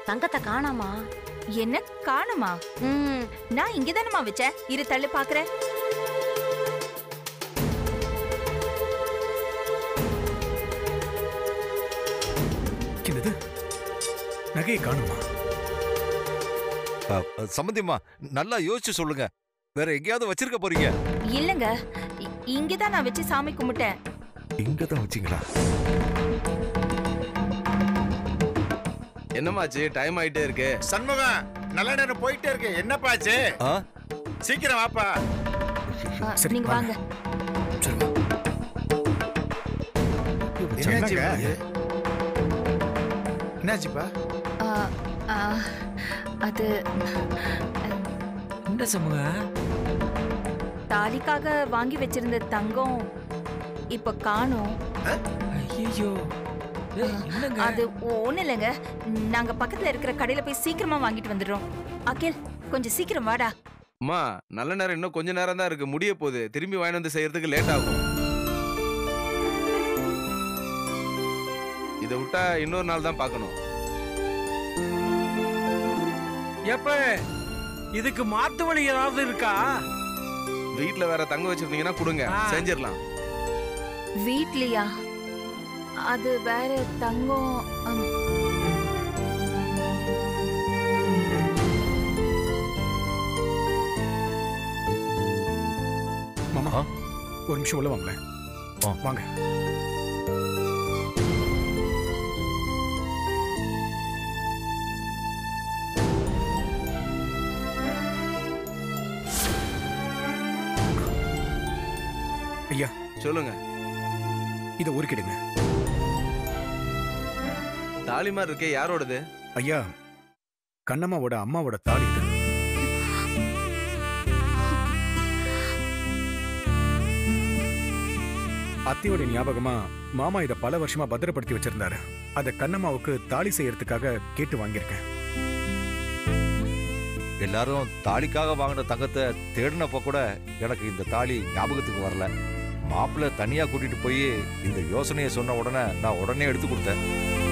தங்கத்தை காணாமா என்ன காணுமா ம் நான் இங்க தானமா வச்சேன் இரு தள்ளு பாக்குறேன் என்னது நகையை காணுமா சம்மந்தியம்மா நல்லா யோசிச்சு சொல்லுங்க வேற எங்கேயாவது வச்சிருக்க போறீங்க இல்லங்க இ- இங்க தான் நான் வச்சு சாமி கும்பிட்டேன் இங்க தான் வச்சீங்களா என்னமாச்சு டைம் ஆயிட்டே இருக்கு சண்முகம் நல்ல நேரம் போயிட்டே இருக்கு என்னப்பாச்சு ஆ? சீக்கிரம் வாப்பா ஆ, சரி, நீங்க வாங்க சரி வா. என்னாச்சு சொன்னாங்க. என்னாச்சுப்பா ஆ, ஆ, அது என்ன சமூக தாலிக்காக வாங்கி வச்சிருந்த தங்கம் இப்ப காணோம் ஐயோ என்னங்க அது ஒண்ணு இல்லைங்க நாங்க பக்கத்துல இருக்கிற கடையில போய் சீக்கிரமா வாங்கிட்டு வந்துடுறோம் அகில் கொஞ்சம் சீக்கிரம் வாடா அம்மா நல்ல நேரம் இன்னும் கொஞ்ச நேரம் தான் இருக்கு முடிய போகுது திரும்பி வாங்கிட்டு வந்து செய்யறதுக்கு லேட் ஆகும் இதை விட்டா இன்னொரு நாள் தான் பார்க்கணும் எப்ப இதுக்கு மாத்து வழி ஏதாவது இருக்கா வீட்ல வேற தங்க வச்சிருந்தீங்கன்னா கொடுங்க ஆ. செஞ்சிடலாம் வீட்லயா அது வேற தங்கம் அம், மாமா ஆ? ஒரு நிமிஷம் உள்ள வாங்களேன் ஆ. வாங்க ஐயா சொல்லுங்க இதை உருக்கிடுங்க தாலி மாதிரி இருக்கே யாரோடது ஐயா கண்ணம்மாவோட அம்மாவோட தாலி இது அத்தையோட ஞாபகமா மாமா இத பல வருஷமா பத்திரப்படுத்தி வச்சிருந்தாரு அத கண்ணம்மாவுக்கு தாலி செய்யறதுக்காக கேட்டு வாங்கியிருக்கேன் எல்லாரும் தாலிக்காக வாங்கின தங்கத்தை தேடினப்ப கூட எனக்கு இந்த தாலி ஞாபகத்துக்கு வரல மாப்பிள்ளை தனியா கூட்டிட்டு போய் இந்த யோசனையை சொன்ன உடனே நான் உடனே எடுத்து கொடுத்தேன்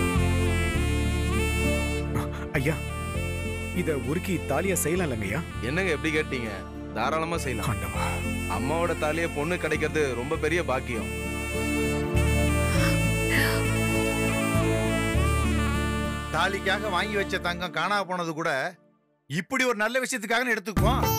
ஐயா இத உருக்கி தாலியா செய்யலாம் இல்லைங்கய்யா என்னங்க எப்படி கேட்டீங்க தாராளமா செய்யலாம் ஆண்டவா அம்மாவோட தாலியை பொண்ணு கிடைக்கிறது ரொம்ப பெரிய பாக்கியம் தாலிக்காக வாங்கி வச்ச தங்கம் காணாம போனது கூட இப்படி ஒரு நல்ல விஷயத்துக்காக எடுத்துக்குவோம்